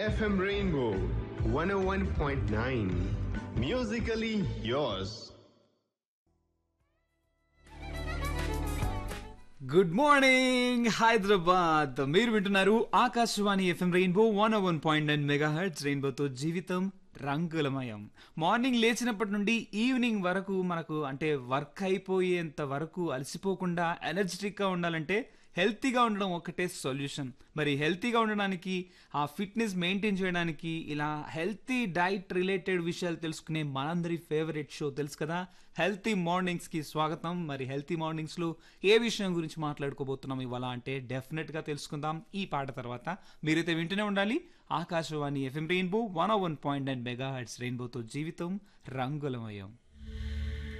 FM Rainbow 101.9. Musically yours. Good morning Hyderabad మీరు వింటున్నారు Akashvani FM rainbow one one point nine mega heads రెయిన్బోతో జీవితం రంగులమయం మార్నింగ్ లేచినప్పటి నుండి ఈవినింగ్ వరకు మనకు అంటే వర్క్ అయిపోయేంత వరకు అలసిపోకుండా ఎనర్జెటిక్గా ఉండాలంటే హెల్తీగా ఉండడం ఒకటే సొల్యూషన్ మరి హెల్తీగా ఉండడానికి ఆ ఫిట్నెస్ మెయింటైన్ చేయడానికి ఇలా హెల్తీ డైట్ రిలేటెడ్ విషయాలు తెలుసుకునే మనందరి ఫేవరెట్ షో తెలుసు కదా హెల్తీ మార్నింగ్స్కి స్వాగతం మరి హెల్తీ మార్నింగ్స్లో ఏ విషయం గురించి మాట్లాడుకోబోతున్నాం ఇవాళ అంటే డెఫినెట్గా తెలుసుకుందాం ఈ పాట తర్వాత మీరైతే వింటూనే ఉండాలి Akashvani FM rainbow one one point nine mega heads రెయిన్బోతో జీవితం రంగులమయం